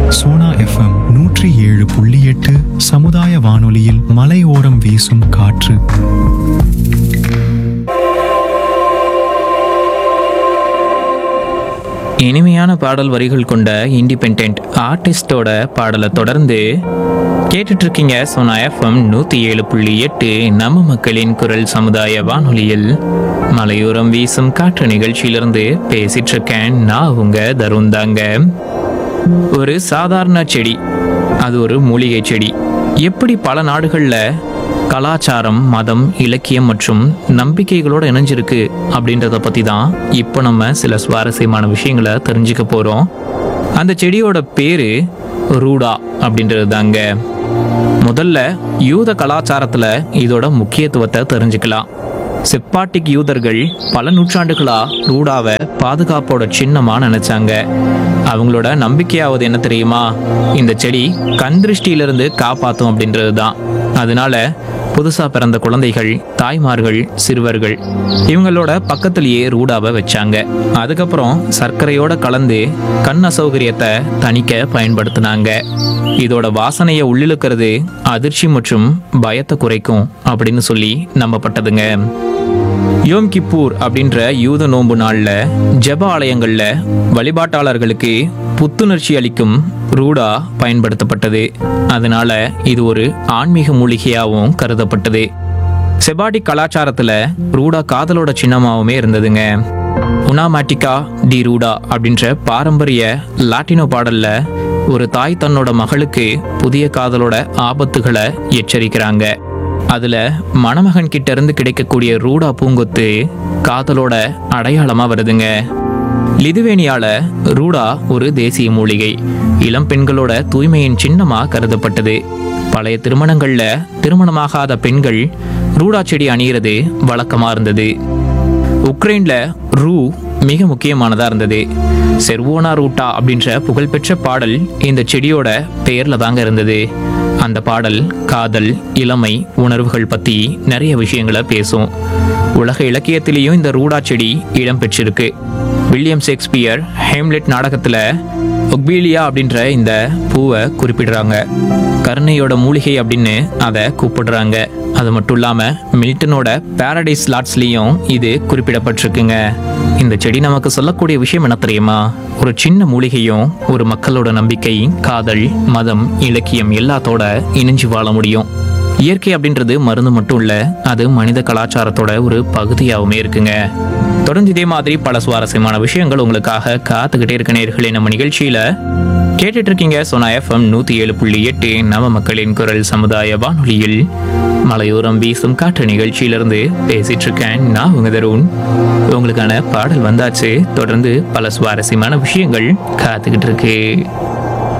Sona FM நூற்றி ஏழு புள்ளி எட்டு சமுதாய வானொலியில் மலையோரம் வீசும் காற்று இனிமையான பாடல் வரிகள் கொண்ட இண்டிபெண்ட் ஆர்டிஸ்டோட பாடலை தொடர்ந்து கேட்டுட்டு இருக்கீங்க சோனா எஃப்எம் நூற்றி ஏழு புள்ளி எட்டு நம்ம மக்களின் குரல் சமுதாய வானொலியில் மலையோரம் வீசும் காற்று நிகழ்ச்சியிலிருந்து பேசிட்டு இருக்கேன் நான் உங்க தருண் தாங்க ஒரு சாதாரண செடி அது ஒரு மூலிகை செடி எப்படி பல நாடுகளில் கலாச்சாரம் மதம் இலக்கியம் மற்றும் நம்பிக்கைகளோட இணைஞ்சிருக்கு அப்படின்றத பற்றி தான் இப்போ நம்ம சில சுவாரஸ்யமான விஷயங்களை தெரிஞ்சுக்க போகிறோம் அந்த செடியோட பேர் ரூடா அப்படின்றது தாங்க முதல்ல யூத கலாச்சாரத்தில் இதோட முக்கியத்துவத்தை தெரிஞ்சுக்கலாம் செப்பாட்டிக் யூதர்கள் பல நூற்றாண்டுகளா ரூடாவை பாதுகாப்போட சின்னமா நினைச்சாங்க அவங்களோட நம்பிக்கையாவது என்ன தெரியுமா இந்த செடி கண் திருஷ்டியிலிருந்து காப்பாத்தும் அப்படின்றது தான் அதனால புதுசா பிறந்த குழந்தைகள் தாய்மார்கள் சிறுவர்கள் இவங்களோட பக்கத்திலேயே ரூடாவை வச்சாங்க அதுக்கப்புறம் சர்க்கரையோட கலந்து கண் அசௌகரியத்தை தணிக்க பயன்படுத்தினாங்க இதோட வாசனையை உள்ளிழுக்கிறது அதிர்ச்சி மற்றும் பயத்தை குறைக்கும் அப்படின்னு சொல்லி நம்பப்பட்டதுங்க யோம் கிப்பூர் அப்படின்ற யூத நோன்பு நாள்ல ஜெப ஆலயங்கள்ல வழிபாட்டாளர்களுக்கு புத்துணர்ச்சி அளிக்கும் ரூடா பயன்படுத்தப்பட்டது அதனால இது ஒரு ஆன்மீக மூலிகையாகவும் கருதப்பட்டது செபாடி கலாச்சாரத்துல ரூடா காதலோட சின்னமாவுமே இருந்ததுங்க உனாமேட்டிகா டி ரூடா அப்படின்ற பாரம்பரிய லாட்டினோ பாடல்ல ஒரு தாய் தன்னோட மகளுக்கு புதிய காதலோட ஆபத்துகளை எச்சரிக்கிறாங்க அதுல மணமகன் கிட்ட இருந்து கிடைக்கக்கூடிய ரூடா பூங்கொத்து காதலோட அடையாளமா வருதுங்க லிதுவேனியால ரூடா ஒரு தேசிய மூலிகை இளம் பெண்களோட தூய்மையின் சின்னமா கருதப்பட்டது பழைய திருமணங்கள்ல திருமணமாகாத பெண்கள் ரூடா செடி அணியிறது வழக்கமா இருந்தது உக்ரைன்ல ரூ மிக முக்கியமானதா இருந்தது செர்வோனா ரூட்டா அப்படின்ற புகழ்பெற்ற பாடல் இந்த செடியோட பெயர்ல தாங்க இருந்தது அந்த பாடல் காதல் இளமை உணர்வுகள் பத்தி நிறைய விஷயங்களை பேசும் உலக இலக்கியத்திலேயும் இந்த ரூடா செடி இடம் பெற்றிருக்கு வில்லியம் ஷேக்ஸ்பியர் ஹேம்லெட் நாடகத்துல ஒக்பீலியா அப்படின்ற இந்த பூவை குறிப்பிடுறாங்க கருணையோட மூலிகை அப்படின்னு அதை கூப்பிடுறாங்க அது மட்டும் இல்லாம மில்டனோட பாரடைஸ் லாட்ஸ்லயும் இது குறிப்பிடப்பட்டிருக்குங்க இந்த செடி நமக்கு சொல்லக்கூடிய விஷயம் என்ன தெரியுமா ஒரு சின்ன மூலிகையும் ஒரு மக்களோட நம்பிக்கை காதல் மதம் இலக்கியம் எல்லாத்தோட இணைஞ்சு வாழ முடியும் இயற்கை அப்படின்றது மருந்து மட்டும் இல்ல அது மனித கலாச்சாரத்தோட ஒரு பகுதியாகவுமே இருக்குங்க தொடர்ந்து இதே மாதிரி பல சுவாரஸ்யமான விஷயங்கள் உங்களுக்காக காத்துக்கிட்டே இருக்க நேர்களே நம்ம நிகழ்ச்சியில கேட்டுட்டு இருக்கீங்க சோனா எஃப்எம் நூத்தி ஏழு புள்ளி எட்டு நவ மக்களின் குரல் சமுதாய வானொலியில் மலையோரம் வீசும் காற்று நிகழ்ச்சியிலிருந்து பேசிட்டு இருக்கேன் நான் உங்க தருண் உங்களுக்கான பாடல் வந்தாச்சு தொடர்ந்து பல சுவாரஸ்யமான விஷயங்கள் காத்துக்கிட்டு இருக்கு